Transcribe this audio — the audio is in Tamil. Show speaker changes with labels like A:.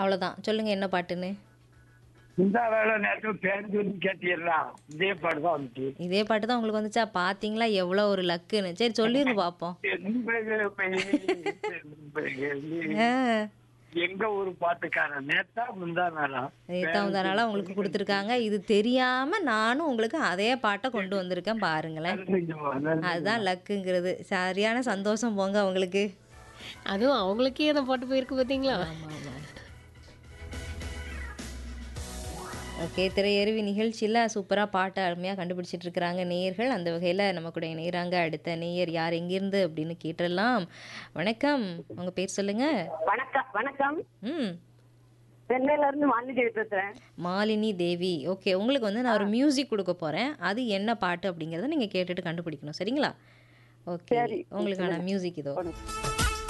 A: அவ்வளோதான் சொல்லுங்க என்ன பாட்டுன்னு
B: இந்த வேலை நேரத்தில் பேருந்து வந்து கேட்டீங்களா இதே பாட்டு தான் வந்துச்சு
A: இதே பாட்டு தான் உங்களுக்கு வந்துச்சா பார்த்தீங்களா எவ்வளோ ஒரு லக்குன்னு சரி சொல்லிருங்க பார்ப்போம் ஆ
B: எங்க ஊர் பாட்டுக்காரன் நேத்தா முந்தா நாளா
A: நேத்தாவதானால உங்களுக்கு கொடுத்துருக்காங்க இது தெரியாம நானும் உங்களுக்கு அதே பாட்டை கொண்டு வந்திருக்கேன் பாருங்களேன் அதுதான் லக்குங்கிறது சரியான சந்தோஷம் போங்க அவங்களுக்கு
C: அதுவும் அவங்களுக்கே அதை போட்டு போயிருக்கு பார்த்தீங்களா
A: ஓகே திரையருவி நிகழ்ச்சியில் சூப்பராக பாட்டை அருமையாக கண்டுபிடிச்சிட்டு இருக்கிறாங்க நேயர்கள் அந்த வகையில் நம்ம கூட இணையறாங்க அடுத்த நேயர் யார் எங்கிருந்து அப்படின்னு கேட்டுடலாம் வணக்கம் உங்கள் பேர் சொல்லுங்க
D: வணக்கம் வணக்கம்
A: ம்
D: சென்னையில இருந்து மாலினி பேசுறேன்
A: மாலினி தேவி ஓகே உங்களுக்கு வந்து நான் ஒரு மியூசிக் கொடுக்க போகிறேன் அது என்ன பாட்டு அப்படிங்கிறத நீங்கள் கேட்டுட்டு கண்டுபிடிக்கணும் சரிங்களா ஓகே உங்களுக்கான மியூசிக் இதோ
D: கொடுங்க.